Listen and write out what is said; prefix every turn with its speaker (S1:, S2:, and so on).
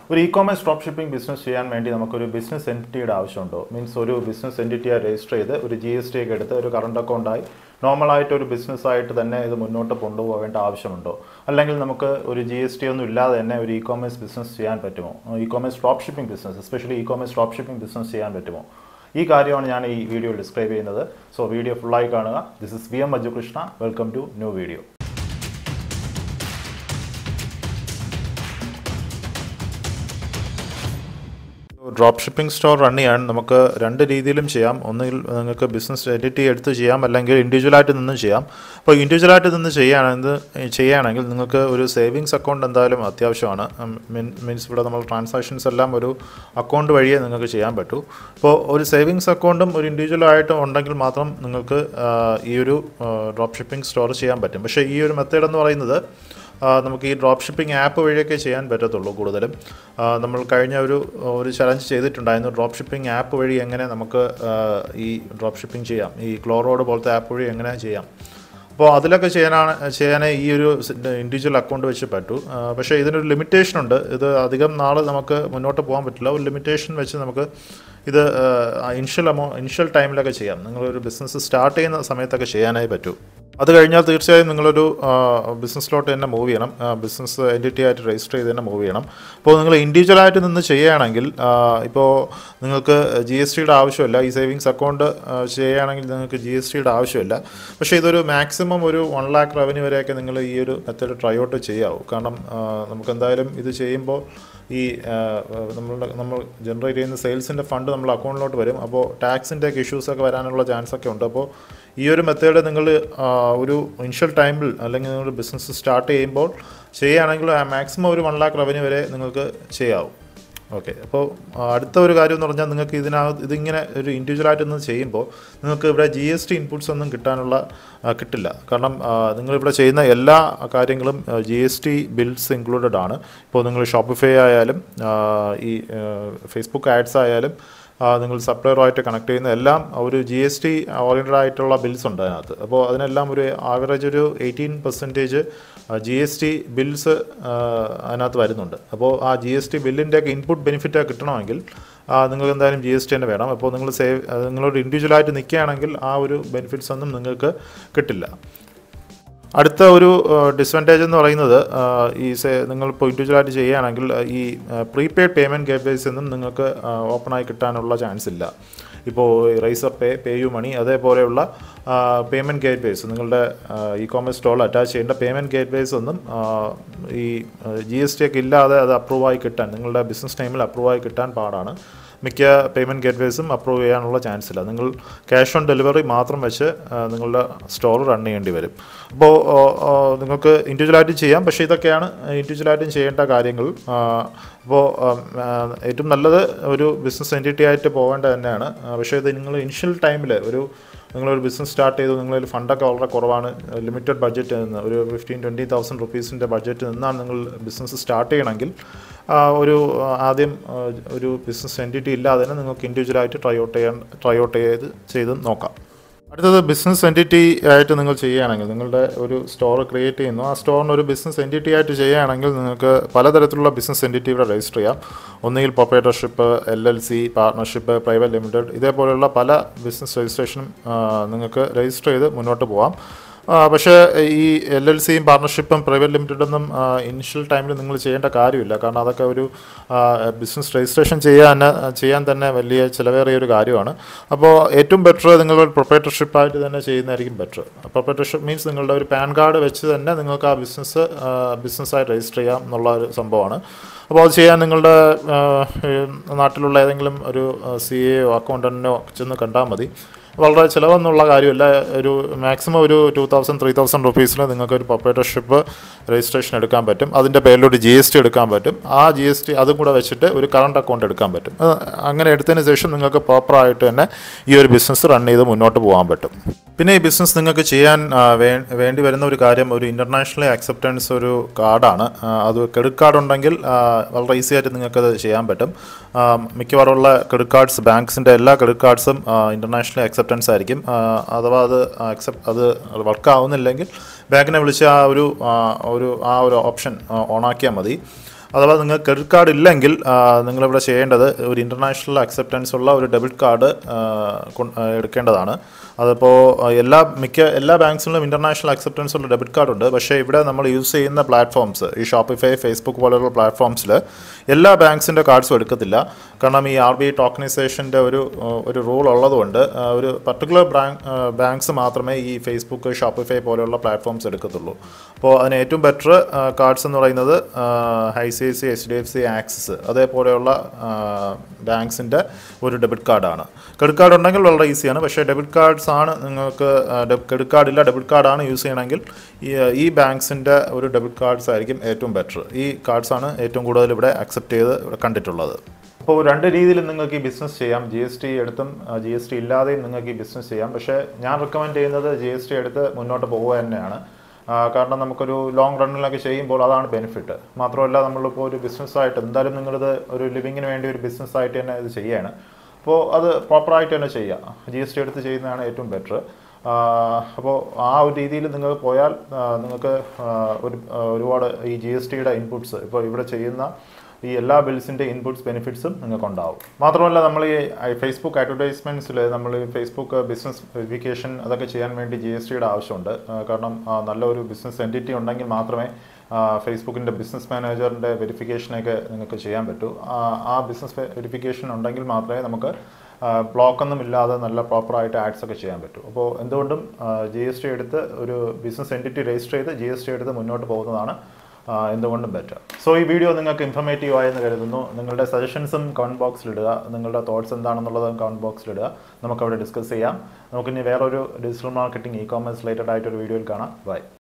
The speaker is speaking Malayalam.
S1: ഒരു e commerce drop shipping business ചെയ്യാൻ വേണ്ടി നമുക്കൊരു ബിസിനസ് എൻറ്റിറ്റിയുടെ ആവശ്യമുണ്ടോ മീൻസ് ഒരു ബിസിനസ് എൻറ്റിറ്റിയെ രജിസ്റ്റർ ചെയ്ത് ഒരു ജി എസ് ടി ഒക്കെ എടുത്ത് ഒരു കറണ്ട് അക്കൗണ്ടായി നോർമലായിട്ട് ഒരു ബിസിനസ് ആയിട്ട് തന്നെ ഇത് മുന്നോട്ട് കൊണ്ടുപോകേണ്ട ആവശ്യമുണ്ടോ അല്ലെങ്കിൽ നമുക്ക് ഒരു ജി എസ് ടി ഒന്നും ഇല്ലാതെ തന്നെ ഒരു ഇ കോമേഴ്സ് ബിസിനസ് ചെയ്യാൻ പറ്റുമോ e commerce drop shipping business especially e commerce drop shipping business ചെയ്യാൻ പറ്റുമോ ഈ കാര്യമാണ് ഞാൻ ഈ വീഡിയോ ഡിസ്ക്രൈബ് ചെയ്യുന്നത് സോ വീഡിയോ ഫുള്ളായി കാണുക this is V M Manjukrishna welcome to new video drop shipping store run ചെയ്യാൻ നമുക്ക് രണ്ട് രീതിയിലും ചെയ്യാം ഒന്നുകിൽ നിങ്ങൾക്ക് ബിസിനസ് എഡിറ്റ് എടുത്ത് ചെയ്യാം അല്ലെങ്കിൽ ഇൻഡിവിജ്വലായിട്ട് നിന്ന് ചെയ്യാം അപ്പോൾ ഇൻഡിവിജ്വലായിട്ട് നിന്ന് ചെയ്യുകയാണെങ്കിൽ ചെയ്യുകയാണെങ്കിൽ നിങ്ങൾക്ക് ഒരു സേവിങ്സ് അക്കൗണ്ട് എന്തായാലും അത്യാവശ്യമാണ് മീൻസ് ഇവിടെ നമ്മൾ ട്രാൻസാക്ഷൻസ് എല്ലാം ഒരു അക്കൗണ്ട് വഴിയേ നിങ്ങൾക്ക് ചെയ്യാൻ പറ്റൂ അപ്പോൾ ഒരു സേവിങ്സ് അക്കൗണ്ടും ഒരു ഇൻഡിവിജ്വലായിട്ടും ഉണ്ടെങ്കിൽ മാത്രം നിങ്ങൾക്ക് ആ, ഈ ഒരു ഡ്രോപ്പ് ഷിപ്പിംഗ് സ്റ്റോർ ചെയ്യാൻ പറ്റും പക്ഷേ ഈ ഒരു മെത്തേഡ് എന്ന് പറയുന്നത് ആ, നമുക്ക് ഈ ഡ്രോപ്പ് ഷിപ്പിംഗ് ആപ്പ് വഴിയൊക്കെ ചെയ്യാൻ പറ്റത്തുള്ളൂ കൂടുതലും ആ, നമ്മൾ കഴിഞ്ഞ ഒരു ഒരു ചലഞ്ച് ചെയ്തിട്ടുണ്ടായിരുന്നു ഡ്രോപ്പ് ഷിപ്പിംഗ് ആപ്പ് വഴി എങ്ങനെ നമുക്ക് ആ, ഈ ഡ്രോപ്പ് ഷിപ്പിംഗ് ചെയ്യാം ഈ ക്ലോറോഡ് പോലത്തെ ആപ്പ് വഴി എങ്ങനെ ചെയ്യാം അപ്പോൾ അതിലൊക്കെ ചെയ്യാനാണ് ചെയ്യാനേ ഈ ഒരു ഇൻഡിവിജ്വൽ അക്കൗണ്ട് വെച്ച് പറ്റൂ ആ, പക്ഷേ ഇതിനൊരു ലിമിറ്റേഷൻ ഉണ്ട് ഇത് അധികം നാൾ നമുക്ക് മുന്നോട്ട് പോകാൻ പറ്റില്ല ഒരു ലിമിറ്റേഷൻ വെച്ച് നമുക്ക് ഇത് ഇനിഷ്യൽ അമൗ ഇനിഷ്യൽ ടൈമിലൊക്കെ ചെയ്യാം നിങ്ങളൊരു ബിസിനസ് സ്റ്റാർട്ട് ചെയ്യുന്ന സമയത്തൊക്കെ ചെയ്യാനായി പറ്റൂ അത് കഴിഞ്ഞാൽ തീർച്ചയായും നിങ്ങളൊരു ബിസിനസ്സിലോട്ട് തന്നെ മൂവ് ചെയ്യണം ബിസിനസ് എൻറ്റിറ്റി ആയിട്ട് രജിസ്റ്റർ ചെയ്ത് തന്നെ മൂവ് ചെയ്യണം അപ്പോൾ നിങ്ങൾ ഇൻഡിവിജ്വലായിട്ട് നിന്ന് ചെയ്യുകയാണെങ്കിൽ ഇപ്പോൾ നിങ്ങൾക്ക് ജി എസ് ടിയുടെ ആവശ്യമില്ല ഈ സേവിങ്സ് അക്കൗണ്ട് ചെയ്യുകയാണെങ്കിൽ നിങ്ങൾക്ക് ജി എസ് ടിയുടെ ആവശ്യമില്ല പക്ഷേ ഇതൊരു മാക്സിമം ഒരു വൺ ലാക്ക് റവന്യൂ വരെയൊക്കെ നിങ്ങൾ ഈ ഒരു മെത്തേഡ് ട്രൈ ഔട്ട് ചെയ്യാവൂ കാരണം ആ, നമുക്ക് എന്തായാലും ഇത് ചെയ്യുമ്പോൾ ഈ ആ, നമ്മളുടെ നമ്മൾ ജനറേറ്റ് ചെയ്യുന്ന സെയിൽസിൻ്റെ ഫണ്ട് നമ്മൾ അക്കൗണ്ടിലോട്ട് വരും അപ്പോൾ ടാക്സിൻ്റെ ഒക്കെ ഇഷ്യൂസൊക്കെ വരാനുള്ള ചാൻസ് ഒക്കെ ഉണ്ട് അപ്പോൾ ഈ ഒരു മെത്തേഡ് നിങ്ങൾ ഒരു ഇനിഷ്യൽ ടൈമിൽ അല്ലെങ്കിൽ നിങ്ങൾ ബിസിനസ് സ്റ്റാർട്ട് ചെയ്യുമ്പോൾ ചെയ്യുകയാണെങ്കിൽ മാക്സിമം ഒരു വൺ ലാക്ക് റവന്യൂ വരെ നിങ്ങൾക്ക് ചെയ്യാവും ഓക്കെ അപ്പോൾ ആ, അടുത്ത ഒരു കാര്യം എന്ന് പറഞ്ഞാൽ നിങ്ങൾക്ക് ഇതിനകത്ത് ഇതിങ്ങനെ ഒരു ഇൻഡിവിജ്വലായിട്ട് ഒന്ന് ചെയ്യുമ്പോൾ നിങ്ങൾക്ക് ഇവിടെ ജി എസ് ടി ഇൻപുട്സ് ഒന്നും കിട്ടാനുള്ള ആ, കിട്ടില്ല കാരണം ആ, നിങ്ങളിവിടെ ചെയ്യുന്ന എല്ലാ കാര്യങ്ങളും G S T bills included ആണ് ഇപ്പോൾ നിങ്ങൾ ഷോപ്പിഫൈ ആയാലും ആ, ഈ ഫേസ്ബുക്ക് ആഡ്സ് ആയാലും ആ, നിങ്ങൾ സപ്ലയറുമായിട്ട് കണക്ട് ചെയ്യുന്ന എല്ലാം ഒരു ജി എസ് ടി ഓറിയൻറ്റഡ് ആയിട്ടുള്ള ബിൽസ് ഉണ്ട് അതിനകത്ത് അപ്പോൾ അതിനെല്ലാം ഒരു ആവറേജ് ഒരു eighteen percentage G S T bills അതിനകത്ത് വരുന്നുണ്ട് അപ്പോൾ ആ ജി എസ് ടി ബില്ലിൻ്റെയൊക്കെ ഇൻപുട്ട് ബെനിഫിറ്റ് കിട്ടണമെങ്കിൽ ആ, നിങ്ങൾക്ക് എന്തായാലും ജി എസ് ടി തന്നെ വേണം അപ്പോൾ നിങ്ങൾ സേവ് നിങ്ങളൊരു ഇൻഡിവിജ്വലായിട്ട് നിൽക്കുകയാണെങ്കിൽ ആ ഒരു ബെനിഫിറ്റ്സ് ഒന്നും നിങ്ങൾക്ക് കിട്ടില്ല അടുത്ത ഒരു ഡിസ്അഡ്വാൻറ്റേജ് എന്ന് പറയുന്നത് ആ, ഈ സേ നിങ്ങളിപ്പോൾ ഇൻഡിവിജ്വലായിട്ട് ചെയ്യുകയാണെങ്കിൽ ആ, ഈ പ്രീപെയ്ഡ് പേയ്മെൻറ്റ് ഗേറ്റ്വേസ് ഒന്നും നിങ്ങൾക്ക് ഓപ്പണായി കിട്ടാനുള്ള ചാൻസ് ഇല്ല ഇപ്പോൾ റൈസർ പേ പേ യു മണി അതേപോലെയുള്ള പേയ്മെൻറ്റ് ഗേറ്റ്വേസ് നിങ്ങളുടെ ഇ കോമേഴ്സ് സ്റ്റോൾ അറ്റാച്ച് ചെയ്യേണ്ട പേയ്മെൻറ്റ് ഗേറ്റ്വേസ് ഒന്നും ആ, ഈ ജി എസ് ടി ഒക്കെ ഇല്ലാതെ അത് അപ്രൂവ് ആയി കിട്ടാൻ നിങ്ങളുടെ ബിസിനസ് ടൈമിൽ അപ്രൂവ് ആയി കിട്ടാൻ പാടാണ് മിക്ക പേയ്മെൻറ്റ് ഗേറ്റ്വേസും അപ്രൂവ് ചെയ്യാനുള്ള ചാൻസ് ഇല്ല നിങ്ങൾ ക്യാഷ് ഓൺ ഡെലിവറി മാത്രം വെച്ച് ആ, നിങ്ങളുടെ സ്റ്റോർ റൺ ചെയ്യേണ്ടി വരും അപ്പോൾ ആ, ആ, നിങ്ങൾക്ക് ഇൻഡിവിജ്വലായിട്ട് ചെയ്യാം പക്ഷേ ഇതൊക്കെയാണ് ഇൻഡിവിജ്വലായിട്ടും ചെയ്യേണ്ട കാര്യങ്ങൾ ആ, അപ്പോൾ ആ, ഏറ്റവും നല്ലത് ഒരു ബിസിനസ് എൻറ്റിറ്റി ആയിട്ട് പോകേണ്ടത് തന്നെയാണ് ആ, പക്ഷേ ഇത് നിങ്ങൾ ഇനിഷ്യൽ ടൈമിൽ ഒരു നിങ്ങളൊരു ബിസിനസ് സ്റ്റാർട്ട് ചെയ്തു നിങ്ങളൊരു ഫണ്ടൊക്കെ വളരെ കുറവാണ് ലിമിറ്റഡ് ബഡ്ജറ്റ് നിന്ന് ഒരു ഫിഫ്റ്റീൻ ട്വൻറ്റി തൗസൻഡ് റുപ്പീസിൻ്റെ ബഡ്ജറ്റ് നിന്നാണ് നിങ്ങൾ ബിസിനസ് സ്റ്റാർട്ട് ചെയ്യണമെങ്കിൽ ആ, ഒരു ആ, ആദ്യം ആ, ഒരു ബിസിനസ് എൻറ്റിറ്റി ഇല്ലാതെ തന്നെ നിങ്ങൾക്ക് ഇൻഡിവിജ്വലായിട്ട് ട്രൈ ഔട്ട് ചെയ്യാൻ ട്രൈ ഔട്ട് ചെയ്ത് ചെയ്ത് നോക്കാം അടുത്തത് ബിസിനസ് എൻറ്റിറ്റി ആയിട്ട് നിങ്ങൾ ചെയ്യുകയാണെങ്കിൽ നിങ്ങളുടെ ഒരു സ്റ്റോർ ക്രിയേറ്റ് ചെയ്യുന്നു ആ സ്റ്റോറിന് ഒരു ബിസിനസ് എൻറ്റിറ്റി ആയിട്ട് ചെയ്യുകയാണെങ്കിൽ നിങ്ങൾക്ക് പലതരത്തിലുള്ള ബിസിനസ് എൻറ്റിറ്റി ഇവിടെ രജിസ്റ്റർ ചെയ്യാം ഒന്നുകിൽ proprietorship L L C partnership private limited ഇതേപോലെയുള്ള പല ബിസിനസ് രജിസ്ട്രേഷനും ആ, നിങ്ങൾക്ക് രജിസ്റ്റർ ചെയ്ത് മുന്നോട്ട് പോകാം ആ, പക്ഷേ ഈ എൽ എൽ സിയും പാർട്ണർഷിപ്പും പ്രൈവറ്റ് ലിമിറ്റഡൊന്നും ഇനിഷ്യൽ ടൈമിൽ നിങ്ങൾ ചെയ്യേണ്ട കാര്യമില്ല കാരണം അതൊക്കെ ഒരു ബിസിനസ് രജിസ്ട്രേഷൻ ചെയ്യാൻ ചെയ്യാൻ തന്നെ വലിയ ചിലവേറിയ ഒരു കാര്യമാണ് അപ്പോൾ ഏറ്റവും ബെറ്റർ നിങ്ങൾ പ്രൊപ്പറേറ്റർഷിപ്പായിട്ട് തന്നെ ചെയ്യുന്നതായിരിക്കും ബെറ്റർ പ്രൊപ്പറേറ്റർഷിപ്പ് മീൻസ് നിങ്ങളുടെ ഒരു പാൻ കാർഡ് വെച്ച് തന്നെ നിങ്ങൾക്ക് ആ ബിസിനസ് ബിസിനസ്സായിട്ട് രജിസ്റ്റർ ചെയ്യാം എന്നുള്ള ഒരു സംഭവമാണ് അപ്പോൾ അത് ചെയ്യാൻ നിങ്ങളുടെ ആ, ഈ നാട്ടിലുള്ള ഏതെങ്കിലും ഒരു സി എയോ അക്കൗണ്ടൻറ്റിനോ ചെന്ന് കണ്ടാൽ മതി വളരെ ചിലവെന്നുള്ള കാര്യമില്ല ഒരു മാക്സിമം ഒരു ടു തൗസൻഡ് ത്രീ തൗസൻഡ് റുപ്പീസിൽ നിങ്ങൾക്ക് ഒരു പ്രൊപ്പറേറ്റർഷിപ്പ് രജിസ്ട്രേഷൻ എടുക്കാൻ പറ്റും അതിൻ്റെ പേരിലൊരു ജി എസ് ടി എടുക്കാൻ പറ്റും ആ ജി എസ് ടി അതും കൂടെ വെച്ചിട്ട് ഒരു കറണ്ട് അക്കൗണ്ട് എടുക്കാൻ പറ്റും അത് അങ്ങനെ എടുത്തതിന് ശേഷം നിങ്ങൾക്ക് പ്രോപ്പറായിട്ട് തന്നെ ഈ ഒരു ബിസിനസ് റൺ ചെയ്ത് മുന്നോട്ട് പോകാൻ പറ്റും പിന്നെ ഈ ബിസിനസ് നിങ്ങൾക്ക് ചെയ്യാൻ ആ, വേ- വേണ്ടി വരുന്ന ഒരു കാര്യം ഒരു ഇൻ്റർനാഷണലി അക്സെപ്റ്റൻസ് ഒരു കാർഡാണ് ആ, അത് ക്രെഡിറ്റ് കാർഡ് ഉണ്ടെങ്കിൽ ആ, വളരെ ഈസി ആയിട്ട് നിങ്ങൾക്കത് ചെയ്യാൻ പറ്റും ആ, മിക്കവാറുള്ള ക്രെഡിറ്റ് കാർഡ്സ് ബാങ്ക്സിൻ്റെ എല്ലാ ക്രെഡിറ്റ് കാർഡ്സും ഇൻ്റർനാഷണലി അക്സെപ്റ്റൻസ് ആയിരിക്കും ആ, അഥവാ അത് അക്സെപ്റ്റ് അത് വർക്ക് ആവുന്നില്ലെങ്കിൽ ബാങ്കിനെ വിളിച്ച് ആ ഒരു ആ, ഒരു ആ ഒരു ഓപ്ഷൻ ഓണാക്കിയാൽ മതി അഥവാ നിങ്ങൾക്ക് ക്രെഡിറ്റ് കാർഡ് ഇല്ലെങ്കിൽ ആ, നിങ്ങളിവിടെ ചെയ്യേണ്ടത് ഒരു ഇൻ്റർനാഷണൽ അക്സെപ്റ്റൻസ് ഉള്ള ഒരു ഡെബിറ്റ് കാർഡ് എടുക്കേണ്ടതാണ് അതിപ്പോൾ എല്ലാ മിക്ക എല്ലാ ബാങ്ക്സിലും ഇൻ്റർനാഷണൽ അക്സെപ്റ്റൻസ് ഉള്ള ഡെബിറ്റ് കാർഡ് ഉണ്ട് പക്ഷേ ഇവിടെ നമ്മൾ യൂസ് ചെയ്യുന്ന പ്ലാറ്റ്ഫോംസ് ഈ ഷോപ്പിഫൈ ഫേസ്ബുക്ക് പോലെയുള്ള പ്ലാറ്റ്ഫോംസിൽ എല്ലാ ബാങ്ക്സിൻ്റെ കാർഡ്സും എടുക്കത്തില്ല കാരണം ഈ ആർ ബി ഐ ടോക്കണൈസേഷൻ്റെ ഒരു ഏഹ്, ഒരു റൂൾ ഉള്ളതുകൊണ്ട് ആ, ഒരു പർട്ടിക്കുലർ ബാങ്ക് ബാങ്ക്സ് മാത്രമേ ഈ ഫേസ്ബുക്ക് ഷോപ്പിഫൈ പോലെയുള്ള പ്ലാറ്റ്ഫോംസ് എടുക്കത്തുള്ളൂ അപ്പോൾ അതിന് ഏറ്റവും ബെറ്റർ കാർഡ്സ് എന്ന് പറയുന്നത് I C I C H D F C Axis അതേപോലെയുള്ള ബാങ്ക്സിൻ്റെ ഒരു ഡെബിറ്റ് കാർഡാണ് ക്രെഡിറ്റ് കാർഡ് ഉണ്ടെങ്കിൽ വളരെ ഈസിയാണ് പക്ഷേ ഡെബിറ്റ് കാർഡ്സ് ആണ് നിങ്ങൾക്ക് ക്രെഡിറ്റ് കാർഡ് ഇല്ല ഡെബിറ്റ് കാർഡാണ് യൂസ് ചെയ്യണമെങ്കിൽ ഈ ഈ ബാങ്ക്സിൻ്റെ ഒരു ഡെബിറ്റ് കാർഡ്സ് ആയിരിക്കും ഏറ്റവും ബെറ്റർ ഈ കാർഡ്സ് ആണ് ഏറ്റവും കൂടുതൽ ഇവിടെ അക്സെപ്റ്റ് ചെയ്ത് ഇവിടെ കണ്ടിട്ടുള്ളത് അപ്പോൾ രണ്ട് രീതിയിൽ നിങ്ങൾക്ക് ഈ ബിസിനസ് ചെയ്യാം ജി എസ് ടി എടുത്തും ജി എസ് ടി ഇല്ലാതെയും നിങ്ങൾക്ക് ഈ ബിസിനസ് ചെയ്യാം പക്ഷേ ഞാൻ റെക്കമെൻഡ് ചെയ്യുന്നത് ജി എസ് ടി എടുത്ത് മുന്നോട്ട് പോവുക തന്നെയാണ് ആ, കാരണം നമുക്കൊരു ലോങ് റണ്ണിലൊക്കെ ചെയ്യുമ്പോൾ അതാണ് ബെനിഫിറ്റ് മാത്രമല്ല നമ്മളിപ്പോൾ ഒരു ബിസിനസ്സായിട്ട് എന്തായാലും നിങ്ങളിത് ഒരു ലിവിങ്ങിന് വേണ്ടി ഒരു ബിസിനസ്സായിട്ട് തന്നെ ഇത് ചെയ്യാണ് അപ്പോൾ അത് പ്രോപ്പറായിട്ട് തന്നെ ചെയ്യാം ജി എസ് ടി എടുത്ത് ചെയ്യുന്നതാണ് ഏറ്റവും ബെറ്റർ അപ്പോൾ ആ ഒരു രീതിയിൽ നിങ്ങൾ പോയാൽ ആ, നിങ്ങൾക്ക് ആ, ഒരു ആ, ഒരുപാട് ഈ ജി എസ് ടിയുടെ ഇൻപുട്സ് ഇപ്പോൾ ഇവിടെ ചെയ്യുന്ന ഈ എല്ലാ ബിൽസിൻ്റെ ഇൻപുട്സ് ബെനിഫിറ്റ്സും നിങ്ങൾക്ക് ഉണ്ടാവും മാത്രമല്ല നമ്മൾ ഈ ഫേസ്ബുക്ക് അഡ്വർടൈസ്മെൻറ്റ്സിൽ നമ്മൾ ഈ ഫേസ്ബുക്ക് ബിസിനസ് വെരിഫിക്കേഷൻ അതൊക്കെ ചെയ്യാൻ വേണ്ടി ജി എസ് ടിയുടെ ആവശ്യമുണ്ട് ആ, കാരണം ആ, നല്ലൊരു ബിസിനസ് എൻറ്റിറ്റി ഉണ്ടെങ്കിൽ മാത്രമേ ഫേസ്ബുക്കിൻ്റെ ബിസിനസ് മാനേജറിൻ്റെ വെരിഫിക്കേഷനൊക്കെ നിങ്ങൾക്ക് ചെയ്യാൻ പറ്റൂ ആ, ആ ബിസിനസ് വെരിഫിക്കേഷൻ ഉണ്ടെങ്കിൽ മാത്രമേ നമുക്ക് ബ്ലോക്ക് ഒന്നും ഇല്ലാതെ നല്ല പ്രോപ്പറായിട്ട് ആഡ്സ് ഒക്കെ ചെയ്യാൻ പറ്റൂ അപ്പോൾ എന്തുകൊണ്ടും ജി എസ് ടി എടുത്ത് ഒരു ബിസിനസ് എൻറ്റിറ്റി രജിസ്റ്റർ ചെയ്ത് ജി എസ് ടി എടുത്ത് മുന്നോട്ട് പോകുന്നതാണ് ആ, എന്തുകൊണ്ടും ബെറ്റർ സോ ഈ വീഡിയോ നിങ്ങൾക്ക് ഇൻഫർമേറ്റീവ് ആയെന്ന് കരുതുന്നു നിങ്ങളുടെ സജഷൻസും കമൻറ്റ് ബോക്സിൽ ഇടുക നിങ്ങളുടെ തോട്ട്സ് എന്താണെന്നുള്ളത് കമൻറ്റ് ബോക്സിൽ ഇടുക നമുക്കവിടെ ഡിസ്കസ് ചെയ്യാം നമുക്കിനി വേറൊരു digital marketing e commerce related ആയിട്ടൊരു വീഡിയോയിൽ കാണാം ബൈ